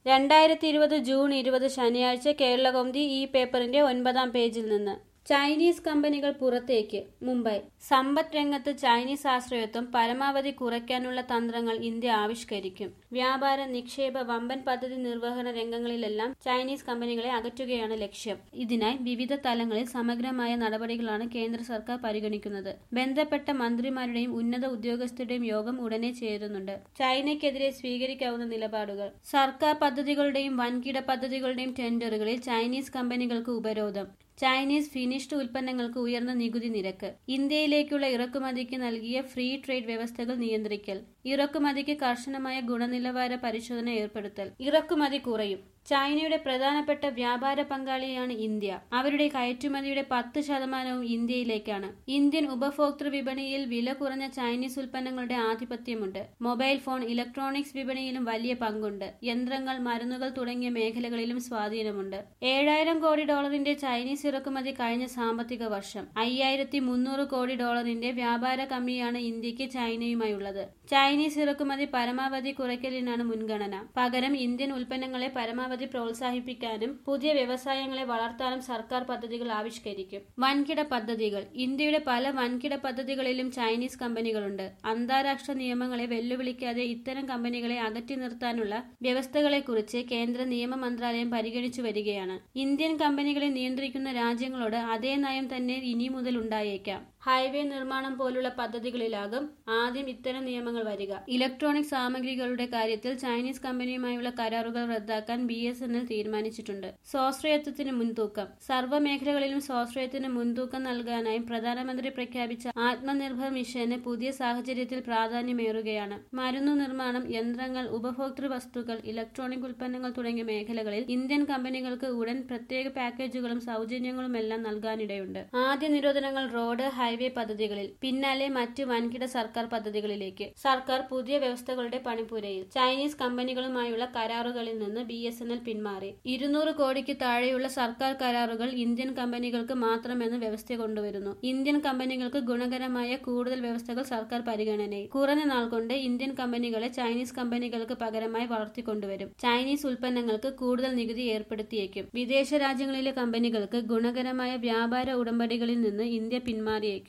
രണ്ടായിരത്തി ഇരുപത് ജൂൺ ഇരുപത് ശനിയാഴ്ച കേരളകൗമുദി ഈ പേപ്പറിന്റെ ഒൻപതാം പേജിൽ നിന്ന് ചൈനീസ് കമ്പനികൾ പുറത്തേക്ക് മുംബൈ സമ്പദ് രംഗത്ത് ചൈനീസ് ആശ്രയത്വം പരമാവധി കുറയ്ക്കാനുള്ള തന്ത്രങ്ങൾ ഇന്ത്യ ആവിഷ്കരിക്കും വ്യാപാര നിക്ഷേപ വമ്പൻ പദ്ധതി നിർവഹണ രംഗങ്ങളിലെല്ലാം ചൈനീസ് കമ്പനികളെ അകറ്റുകയാണ് ലക്ഷ്യം ഇതിനായി വിവിധ തലങ്ങളിൽ സമഗ്രമായ നടപടികളാണ് കേന്ദ്ര സർക്കാർ പരിഗണിക്കുന്നത് ബന്ധപ്പെട്ട മന്ത്രിമാരുടെയും ഉന്നത ഉദ്യോഗസ്ഥരുടെയും യോഗം ഉടനെ ചേരുന്നുണ്ട് ചൈനയ്ക്കെതിരെ സ്വീകരിക്കാവുന്ന നിലപാടുകൾ സർക്കാർ പദ്ധതികളുടെയും വൻകിട പദ്ധതികളുടെയും ടെൻഡറുകളിൽ ചൈനീസ് കമ്പനികൾക്ക് ഉപരോധം ചൈനീസ് ഫിനിഷ്ഡ് ഉൽപ്പന്നങ്ങൾക്ക് ഉയർന്ന നികുതി നിരക്ക് ഇന്ത്യയിലേക്കുള്ള ഇറക്കുമതിക്ക് നൽകിയ ഫ്രീ ട്രേഡ് വ്യവസ്ഥകൾ നിയന്ത്രിക്കൽ ഇറക്കുമതിക്ക് കർശനമായ ഗുണനിലവാര പരിശോധന ഏർപ്പെടുത്തൽ ഇറക്കുമതി കുറയും ചൈനയുടെ പ്രധാനപ്പെട്ട വ്യാപാര പങ്കാളിയാണ് ഇന്ത്യ അവരുടെ കയറ്റുമതിയുടെ പത്ത് ശതമാനവും ഇന്ത്യയിലേക്കാണ് ഇന്ത്യൻ ഉപഭോക്തൃ വിപണിയിൽ വില കുറഞ്ഞ ചൈനീസ് ഉൽപ്പന്നങ്ങളുടെ ആധിപത്യമുണ്ട് മൊബൈൽ ഫോൺ ഇലക്ട്രോണിക്സ് വിപണിയിലും വലിയ പങ്കുണ്ട് യന്ത്രങ്ങൾ മരുന്നുകൾ തുടങ്ങിയ മേഖലകളിലും സ്വാധീനമുണ്ട് ഏഴായിരം കോടി ഡോളറിന്റെ ചൈനീസ് ഇറക്കുമതി കഴിഞ്ഞ സാമ്പത്തിക വർഷം അയ്യായിരത്തി മുന്നൂറ് കോടി ഡോളറിന്റെ വ്യാപാര കമ്മിയാണ് ഇന്ത്യക്ക് ചൈനയുമായുള്ളത് ചൈനീസ് ഇറക്കുമതി പരമാവധി കുറയ്ക്കലിനാണ് മുൻഗണന പകരം ഇന്ത്യൻ ഉൽപ്പന്നങ്ങളെ പരമാവധി പ്രോത്സാഹിപ്പിക്കാനും പുതിയ വ്യവസായങ്ങളെ വളർത്താനും സർക്കാർ പദ്ധതികൾ ആവിഷ്കരിക്കും വൻകിട പദ്ധതികൾ ഇന്ത്യയുടെ പല വൻകിട പദ്ധതികളിലും ചൈനീസ് കമ്പനികളുണ്ട് അന്താരാഷ്ട്ര നിയമങ്ങളെ വെല്ലുവിളിക്കാതെ ഇത്തരം കമ്പനികളെ അകറ്റി നിർത്താനുള്ള വ്യവസ്ഥകളെക്കുറിച്ച് കേന്ദ്ര നിയമ മന്ത്രാലയം പരിഗണിച്ചു വരികയാണ് ഇന്ത്യൻ കമ്പനികളെ നിയന്ത്രിക്കുന്ന രാജ്യങ്ങളോട് അതേ നയം തന്നെ ഇനി മുതൽ ഉണ്ടായേക്കാം ഹൈവേ നിർമ്മാണം പോലുള്ള പദ്ധതികളിലാകും ആദ്യം ഇത്തരം നിയമങ്ങൾ വരിക ഇലക്ട്രോണിക് സാമഗ്രികളുടെ കാര്യത്തിൽ ചൈനീസ് കമ്പനിയുമായുള്ള കരാറുകൾ റദ്ദാക്കാൻ ബി എസ് എൻ എൽ തീരുമാനിച്ചിട്ടുണ്ട് സ്വാശ്രയത്വത്തിന് മുൻതൂക്കം സർവ്വ മേഖലകളിലും സ്വാശ്രയത്തിന് മുൻതൂക്കം നൽകാനായി പ്രധാനമന്ത്രി പ്രഖ്യാപിച്ച ആത്മനിർഭർ മിഷന് പുതിയ സാഹചര്യത്തിൽ പ്രാധാന്യമേറുകയാണ് മരുന്നു നിർമ്മാണം യന്ത്രങ്ങൾ ഉപഭോക്തൃ വസ്തുക്കൾ ഇലക്ട്രോണിക് ഉൽപ്പന്നങ്ങൾ തുടങ്ങിയ മേഖലകളിൽ ഇന്ത്യൻ കമ്പനികൾക്ക് ഉടൻ പ്രത്യേക പാക്കേജുകളും സൗജന്യങ്ങളുമെല്ലാം നൽകാനിടയുണ്ട് ആദ്യ നിരോധനങ്ങൾ റോഡ് ഹൈവേ പദ്ധതികളിൽ പിന്നാലെ മറ്റ് വൻകിട സർക്കാർ പദ്ധതികളിലേക്ക് സർക്കാർ പുതിയ വ്യവസ്ഥകളുടെ പണിപ്പുരയിൽ ചൈനീസ് കമ്പനികളുമായുള്ള കരാറുകളിൽ നിന്ന് ബി എസ് എൻ എൽ പിന്മാറി ഇരുന്നൂറ് കോടിക്ക് താഴെയുള്ള സർക്കാർ കരാറുകൾ ഇന്ത്യൻ കമ്പനികൾക്ക് മാത്രമെന്ന് വ്യവസ്ഥ കൊണ്ടുവരുന്നു ഇന്ത്യൻ കമ്പനികൾക്ക് ഗുണകരമായ കൂടുതൽ വ്യവസ്ഥകൾ സർക്കാർ പരിഗണനയിൽ കുറഞ്ഞ നാൾ കൊണ്ട് ഇന്ത്യൻ കമ്പനികളെ ചൈനീസ് കമ്പനികൾക്ക് പകരമായി വളർത്തിക്കൊണ്ടുവരും ചൈനീസ് ഉൽപ്പന്നങ്ങൾക്ക് കൂടുതൽ നികുതി ഏർപ്പെടുത്തിയേക്കും വിദേശ രാജ്യങ്ങളിലെ കമ്പനികൾക്ക് ഗുണകരമായ വ്യാപാര ഉടമ്പടികളിൽ നിന്ന് ഇന്ത്യ പിന്മാറിയേക്കും